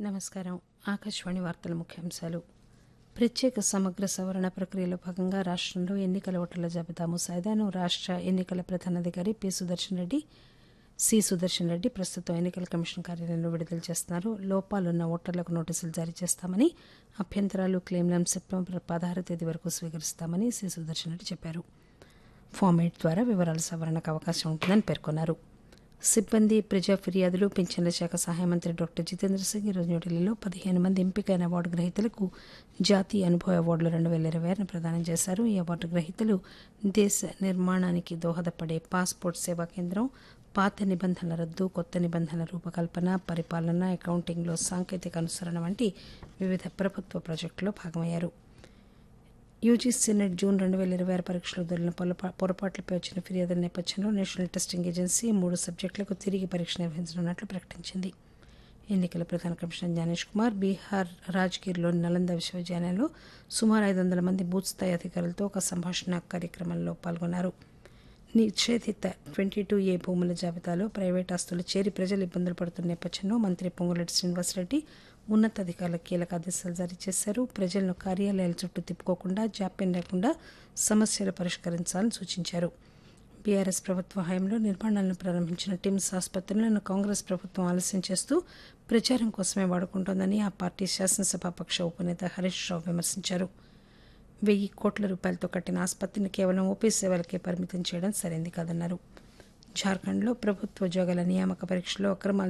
నమస్కారం ఆకాశవాణి వార్తల ముఖ్యాంశాలు ప్రత్యేక సమగ్ర సవరణ ప్రక్రియలో భాగంగా రాష్టంలో ఎన్నికల ఓటర్ల జాబితా ముసాయిదాను రాష్ట ఎన్నికల ప్రధానాధికారి పి సుదర్శన్ రెడ్డి సి సుదర్శన్ రెడ్డి ప్రస్తుతం ఎన్నికల కమిషన్ కార్యాలయంలో విడుదల చేస్తున్నారు లోపాలున్న ఓటర్లకు నోటీసులు జారీ చేస్తామని అభ్యంతరాలు క్లెయిమ్లను సెప్టెంబర్ పదహారు తేదీ వరకు స్వీకరిస్తామని సి సుదర్శన్ రెడ్డి చెప్పారు ఫామ్ ఎయిట్ ద్వారా వివరాల సవరణకు అవకాశం ఉంటుందని పేర్కొన్నారు సిబ్బంది ప్రజా ఫిర్యాదులు పెన్షన్ల శాఖ సహాయ మంత్రి డాక్టర్ జితేంద్ర సింగ్ ఈరోజు న్యూఢిల్లీలో పదిహేను మంది ఎంపికైన అవార్డు గ్రహీతలకు జాతీయ అనుభవ అవార్డులు రెండు వేల ఇరవై ఆరును ప్రదానం చేశారు ఈ అవార్డు గ్రహీతలు దేశ నిర్మాణానికి దోహదపడే పాస్పోర్ట్ సేవా కేంద్రం పాత నిబంధనల రద్దు కొత్త నిబంధనల రూపకల్పన పరిపాలన అకౌంటింగ్లో సాంకేతిక అనుసరణ వంటి వివిధ ప్రభుత్వ ప్రాజెక్టులో భాగమయ్యారు యూజీసీ నెట్ జూన్ రెండు వేల ఇరవై ఆరు పరీక్షలో దొరికిన పొరపా పొరపాట్లపై వచ్చిన ఫిర్యాదుల నేపథ్యంలో నేషనల్ టెస్టింగ్ ఏజెన్సీ మూడు సబ్జెక్టులకు తిరిగి పరీక్ష నిర్వహించనున్నట్లు ప్రకటించింది ఎన్నికల ప్రధాన కమిషనర్ జ్ఞానేష్ కుమార్ బీహార్ రాజ్గిర్లోని నలంద విశ్వవిద్యాలయంలో సుమారు ఐదు వందల మంది బూత్ స్థాయి అధికారులతో ఒక సంభాషణ కార్యక్రమంలో పాల్గొన్నారు నిషేధిత ట్వంటీ టూ ఏ భూముల జాబితాలో ప్రైవేట్ ఆస్తులు చేరి ప్రజలు ఇబ్బందులు పడుతున్న నేపథ్యంలో మంత్రి పొంగులేటి శ్రీనివాసరెడ్డి ఉన్నతాధికారులకు కీలక ఆదేశాలు జారీ చేశారు ప్రజలను కార్యాలయాల చుట్టూ తిప్పుకోకుండా జాప్యం లేకుండా సమస్యలు పరిష్కరించాలని సూచించారు బీఆర్ఎస్ ప్రభుత్వ హయాంలో నిర్మాణాలను ప్రారంభించిన టిమ్స్ ఆసుపత్రులను కాంగ్రెస్ ప్రభుత్వం ఆలస్యం చేస్తూ ప్రచారం కోసమే వాడుకుంటోందని ఆ పార్టీ శాసనసభాపక్ష ఉపనేత హరీష్ రావు విమర్శించారు వెయ్యి కోట్ల రూపాయలతో కట్టిన ఆసుపత్రిని కేవలం ఓపీ సేవలకే పరిమితం చేయడం సరైంది కాదన్నారు జార్ఖండ్లో ప్రభుత్వ ఉద్యోగాల నియామక పరీక్షలో అక్రమాలు